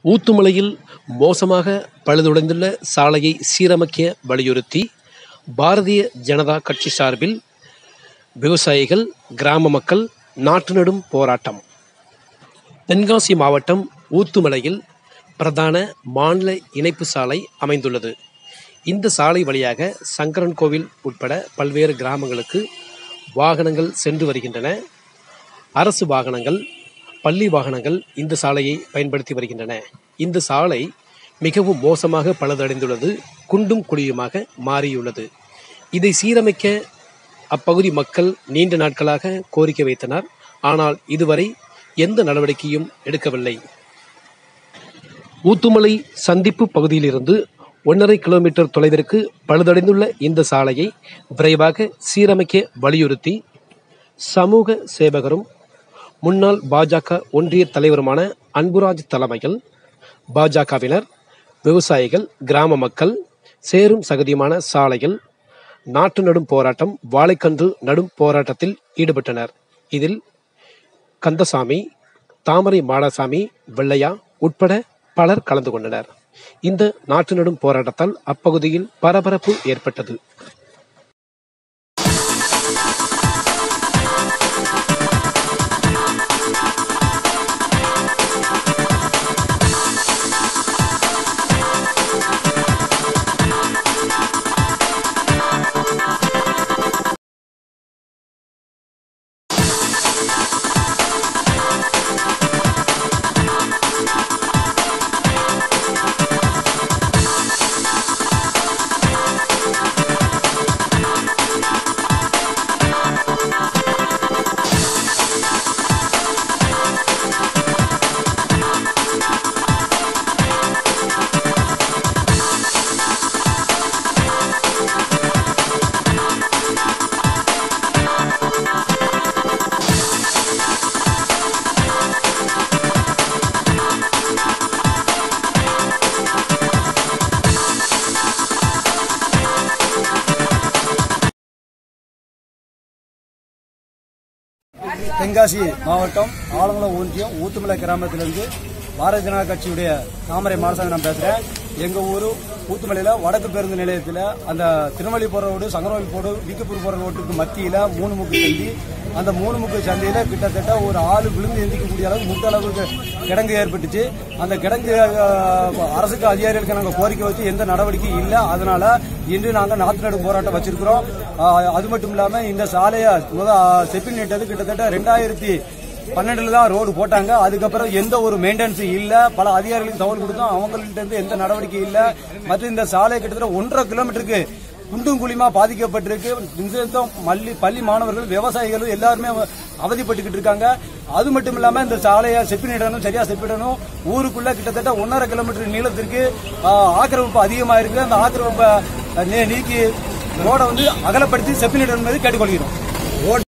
ஊத்துமலையில் மோசமாக பழுதுடைந்துள்ள சாலையை சீரமைக்க வலியுறுத்தி பாரதிய ஜனதா கட்சி சார்பில் விவசாயிகள் கிராம மக்கள் நாற்று நடும் போராட்டம் தென்காசி மாவட்டம் ஊத்துமலையில் பிரதான மாநில இணைப்பு சாலை அமைந்துள்ளது இந்த சாலை வழியாக சங்கரன் கோவில் உட்பட பல்வேறு கிராமங்களுக்கு வாகனங்கள் சென்று வருகின்றன அரசு வாகனங்கள் பள்ளி வாகனங்கள் இந்த சாலையை பயன்படுத்தி வருகின்றன இந்த சாலை மிகவும் மோசமாக பழுதடைந்துள்ளது குண்டும் குழியுமாக மாறியுள்ளது இதை சீரமைக்க அப்பகுதி மக்கள் நீண்ட நாட்களாக கோரிக்கை வைத்தனர் ஆனால் இதுவரை எந்த நடவடிக்கையும் எடுக்கவில்லை ஊத்துமலை சந்திப்பு பகுதியிலிருந்து ஒன்றரை கிலோமீட்டர் தொலைவிற்கு பழுதடைந்துள்ள இந்த சாலையை விரைவாக சீரமைக்க வலியுறுத்தி சமூக சேவகரும் முன்னாள் பாஜக ஒன்றிய தலைவருமான அன்புராஜ் தலைமையில் பாஜகவினர் விவசாயிகள் கிராம மக்கள் சேரும் சகதியுமான சாலையில் நாற்று நடும் போராட்டம் வாழைக்கன்று நடும் போராட்டத்தில் ஈடுபட்டனர் இதில் கந்தசாமி தாமரை மாடசாமி வெள்ளையா உட்பட பலர் கலந்து கொண்டனர் இந்த நாற்று நடும் போராட்டத்தால் அப்பகுதியில் பரபரப்பு ஏற்பட்டது தென்காசி மாவட்டம் ஆலங்குளம் ஒன்றியம் ஊத்துமலை கிராமத்திலிருந்து பாரதிய ஜனதா கட்சியுடைய தாமரை மாரசாமி நான் பேசுறேன் எங்க ஊரு ஊத்துமலையில வடக்கு பேருந்து நிலையத்தில் அந்த திருமலி போற ரோடு சங்கரவழி போடு விக்கப்பூர் போற ரோட்டுக்கு மத்தியில மூணு முக்கு சந்தி அந்த மூணு முக்கு சந்தையில கிட்டத்தட்ட ஒரு ஆள் விழுந்து எந்திக்கக்கூடிய அளவுக்கு முட்ட அளவுக்கு கிடங்கு ஏற்பட்டுச்சு அந்த கிடங்கு அஹ், அரசுக்கு அதிகாரிகளுக்கு நாங்கள் கோரிக்கை வச்சு எந்த நடவடிக்கையும் இல்லை அதனால இன்று நாங்கள் நாற்று நடும் போராட்டம் வச்சிருக்கிறோம் அஹ், அது மட்டும் இல்லாம இந்த சாலையை முத செப்பில் நீட்டது கிட்டத்தட்ட ரெண்டாயிரத்தி பன்னெண்டுல தான் ரோடு போட்டாங்க அதுக்கப்புறம் எந்த ஒரு மெயின்டெனன்ஸ் இல்ல பல அதிகாரிகளுக்கு தகவல் கொடுத்தோம் அவங்கள்ட்ட இருந்து எந்த நடவடிக்கை இல்ல மற்றும் இந்த சாலை கிட்டத்தட்ட ஒன்றரை கிலோமீட்டருக்கு குண்டும் குழியுமா பாதிக்கப்பட்டிருக்கு இந்த மல்லி பள்ளி மாணவர்கள் விவசாயிகள் எல்லாருமே அவதிப்பட்டுக்கிட்டு இருக்காங்க அது மட்டும் இல்லாம இந்த சாலையை செப்பினிடணும் சரியா செப்பிடணும் ஊருக்குள்ள கிட்டத்தட்ட ஒன்றரை கிலோமீட்டர் நீளத்திற்கு ஆஹ், ஆக்கிரமிப்பு அதிகமா இருக்கு அந்த ஆக்கிரமிப்பை நீ- நீக்கி ரோடை வந்து அகலப்படுத்தி செப்பினிடணும் கேட்டுக்கொள்கிறோம்